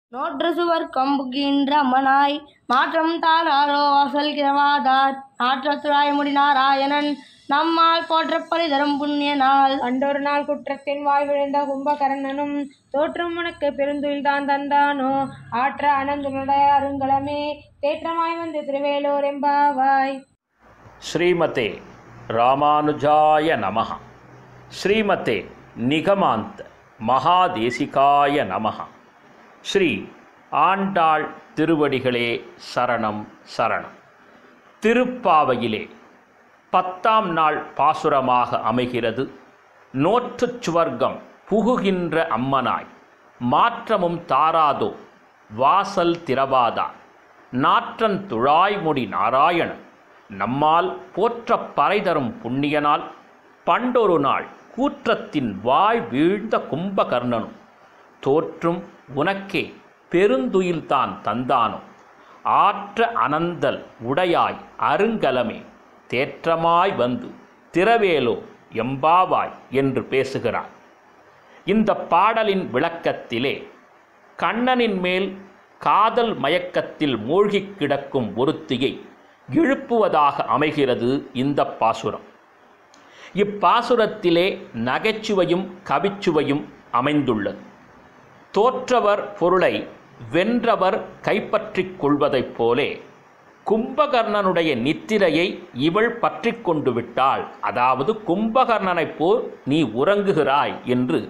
நோற்று சுவர் கம்புகின்ற அம்மனாய் மாற்றம் தாராரோ வாசல் கிரவாதார் நாற்றத்துழாய் முடி நாராயணன் நம்மால் போற்றப்படி தரும் புண்ணிய நாள் அன்றொரு நாள் குற்றத்தின் வாய் விழுந்த கும்பகர்ணனும் தோற்றும் உனக்கு பெருந்துயில் தான் தந்தானோ ஆற்ற அனந்தனுடைய அருங்கலமே தேற்றமாய் வந்து திருவேலூர் எம்பாவாய் ஸ்ரீமதே ராமானுஜாய நமः ஸ்ரீமதே நிகமாந்த மகாதேசிகாய நமः ஸ்ரீ ஆண்டாள் திருவடிகளே சரணம் சரணம் திருப்பாவையிலே பத்தாம் நாள் பாசுரமாக அமைகிறது நோற்றுச் சுவர்க்கம் புகுகின்ற அம்மனாய் மாற்றமும் தாராதோ வாசல் திறவாதா நாற்றன் துழாய்முடி நாராயணன் நம்மால் போற்றப் பறை தரும் புண்ணியனால் பண்டொரு நாள் கூற்றத்தின் வாய் வீழ்ந்த கும்பகர்ணனும் தோற்றும் உனக்கே பெருந்துயில்தான் தந்தானோ ஆற்ற அனந்தல் உடையாய் அருங்கலமே தேற்றமாய் வந்து திரவேலோ எம்பாவாய் என்று பேசுகிறார் இந்த பாடலின் விளக்கத்திலே கண்ணனின் மேல் காதல் மயக்கத்தில் மூழ்கிக் கிடக்கும் ஒருத்தியை எழுப்புவதாக அமைகிறது இந்த பாசுரம் இப்பாசுரத்திலே நகைச்சுவையும் கவிச்சுவையும் அமைந்துள்ளது தோற்றவர் பொருளை வென்றவர் கைப்பற்றிக் கொள்வதைப் போலே கும்பகர்ணனுடைய நித்திரையை இவள் பற்றி கொண்டு விட்டாள் அதாவது கும்பகர்ணனைப் போல் நீ உறங்குகிறாய் என்று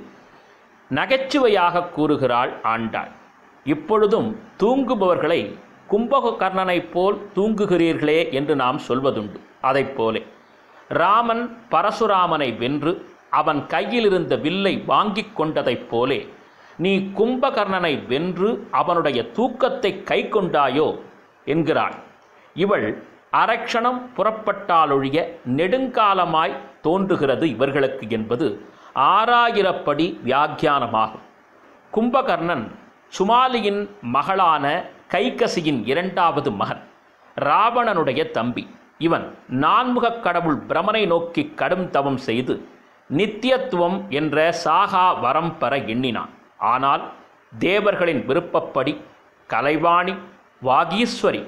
நகைச்சுவையாக கூறுகிறாள் ஆண்டாள் இப்பொழுதும் தூங்குபவர்களை கும்பகர்ணனைப் போல் தூங்குகிறீர்களே என்று நாம் சொல்வதுண்டு அதைப் போலே ராமன் பரசுராமனை வென்று அவன் கையில் இருந்த வில்லை வாங்கிக் கொண்டதைப் போலே நீ கும்பகர்ணனை வென்று அவனுடைய தூக்கத்தை கை கொண்டாயோ என்கிறாள் இவள் அரக்ஷணம் புறப்பட்டாலொழிய நெடுங்காலமாய் தோன்றுகிறது இவர்களுக்கு என்பது ஆறாயிரப்படி வியாக்கியானமாகும் கும்பகர்ணன் சுமாலியின் மகளான கைகசியின் இரண்டாவது மகன் ராவணனுடைய தம்பி இவன் நான்முகக் கடவுள் பிரமனை நோக்கி கடும் தவம் செய்து நித்தியத்துவம் என்ற சாகா வரம் பெற எண்ணினான் ஆனால் தேவர்களின் விருப்பப்படி கலைவாணி வாகீஸ்வரி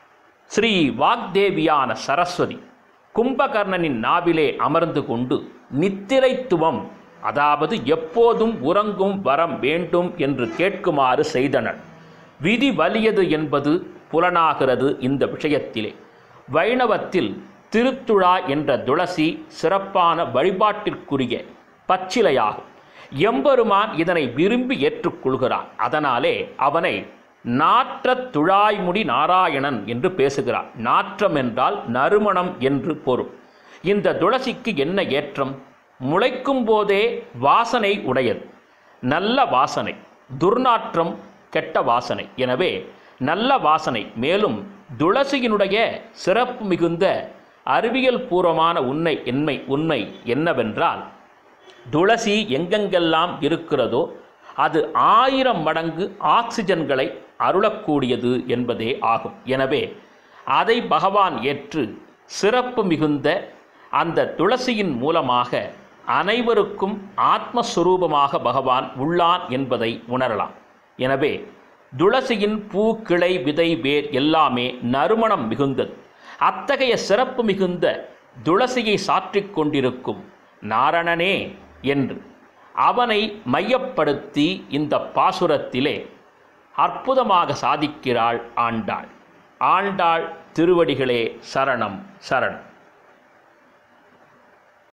ஸ்ரீ வாக்தேவியான சரஸ்வதி கும்பகர்ணனின் நாவிலே அமர்ந்து கொண்டு நித்திரைத்துவம் அதாவது எப்போதும் உறங்கும் வரம் வேண்டும் என்று கேட்குமாறு செய்தனர் விதி வலியது என்பது புலனாகிறது இந்த விஷயத்திலே வைணவத்தில் திருத்துழா என்ற துளசி சிறப்பான வழிபாட்டிற்குரிய பச்சிலையாகும் எம்பெருமான் இதனை விரும்பி ஏற்றுக்கொள்கிறார் அதனாலே அவனை நாற்ற துழாய்முடி நாராயணன் என்று பேசுகிறார் நாற்றம் என்றால் நறுமணம் என்று பொருள் இந்த துளசிக்கு என்ன ஏற்றம் முளைக்கும் போதே வாசனை உடையது நல்ல வாசனை துர்நாற்றம் கெட்ட வாசனை எனவே நல்ல வாசனை மேலும் துளசியினுடைய சிறப்பு மிகுந்த அறிவியல் பூர்வமான உண்மை என்மை உண்மை என்னவென்றால் துளசி எங்கெங்கெல்லாம் இருக்கிறதோ அது ஆயிரம் மடங்கு ஆக்சிஜன்களை அருளக்கூடியது என்பதே ஆகும் எனவே அதை பகவான் ஏற்று சிறப்பு மிகுந்த அந்த துளசியின் மூலமாக அனைவருக்கும் ஆத்மஸ்வரூபமாக பகவான் உள்ளான் என்பதை உணரலாம் எனவே துளசியின் பூ கிளை விதை வேர் எல்லாமே நறுமணம் மிகுந்தது அத்தகைய சிறப்பு மிகுந்த துளசியை சாற்றிக் கொண்டிருக்கும் நாரணனே என்று அவனை மையப்படுத்தி இந்த பாசுரத்திலே அற்புதமாக சாதிக்கிறாள் ஆண்டாள் ஆண்டாள் திருவடிகளே சரணம் சரணம்